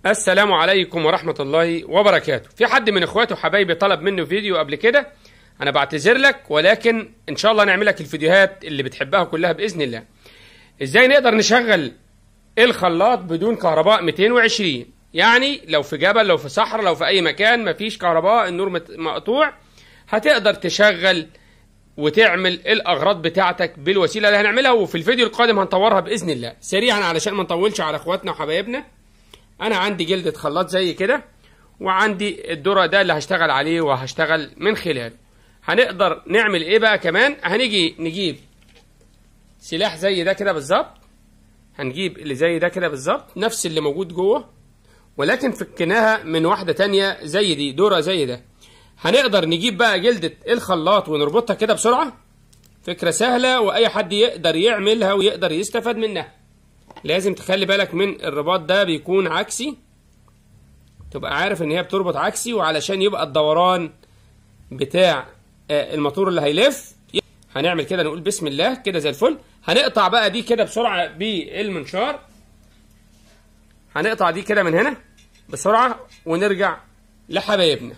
السلام عليكم ورحمة الله وبركاته في حد من اخواته حبايبي طلب منه فيديو قبل كده انا بعتذر لك ولكن ان شاء الله نعمل لك الفيديوهات اللي بتحبها كلها باذن الله ازاي نقدر نشغل الخلاط بدون كهرباء 220 يعني لو في جبل لو في صحراء لو في اي مكان مفيش كهرباء النور مت- مقطوع هتقدر تشغل وتعمل الاغراض بتاعتك بالوسيله اللي هنعملها وفي الفيديو القادم هنطورها باذن الله سريعا علشان ما نطولش على اخواتنا وحبايبنا انا عندي جلدة خلاط زي كده وعندي الذرة ده اللي هشتغل عليه وهشتغل من خلاله هنقدر نعمل ايه بقى كمان هنيجي نجيب سلاح زي ده كده بالظبط هنجيب اللي زي ده كده بالظبط نفس اللي موجود جوه ولكن فكناها من واحدة تانية زي دي ذرة زي ده هنقدر نجيب بقى جلدة الخلاط ونربطها كده بسرعة فكرة سهلة وأي حد يقدر يعملها ويقدر يستفاد منها لازم تخلي بالك من الرباط ده بيكون عكسي تبقى عارف ان هي بتربط عكسي وعلشان يبقى الدوران بتاع آه، الموتور اللي هيلف هنعمل كده نقول بسم الله كده زي الفل هنقطع بقى دي كده بسرعة بالمنشار هنقطع دي كده من هنا بسرعة ونرجع لحبايبنا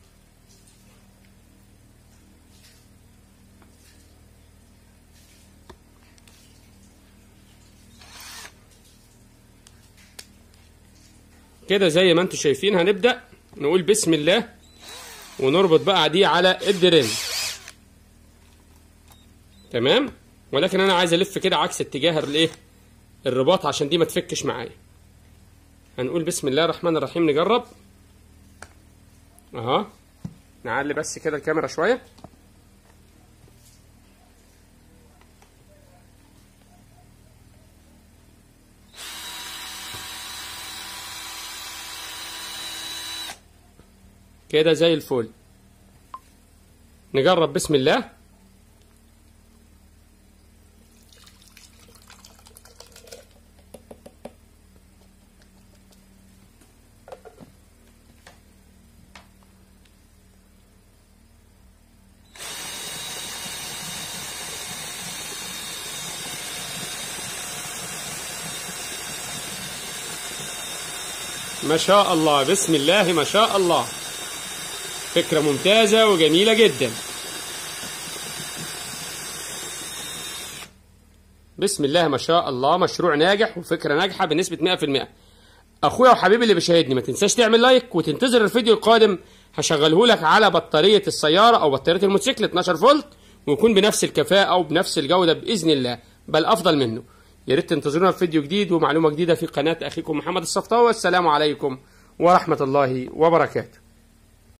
كده زي ما انتم شايفين هنبدأ نقول بسم الله ونربط بقى دي على الدرين تمام ولكن انا عايز الف كده عكس اتجاه الايه الرباط عشان دي ما تفكش معايا هنقول بسم الله الرحمن الرحيم نجرب اها نعلي بس كده الكاميرا شويه كده زي الفل نجرب بسم الله ما شاء الله بسم الله ما شاء الله فكرة ممتازة وجميلة جدا بسم الله ما شاء الله مشروع ناجح وفكرة ناجحة بنسبة 100% أخويا وحبيبي اللي بيشاهدني ما تنساش تعمل لايك وتنتظر الفيديو القادم هشغله لك على بطارية السيارة أو بطارية الموتوسيكل 12 فولت ويكون بنفس الكفاءة وبنفس الجودة بإذن الله بل أفضل منه يا ريت تنتظرونا في فيديو جديد ومعلومة جديدة في قناة أخيكم محمد الصفطاوي والسلام عليكم ورحمة الله وبركاته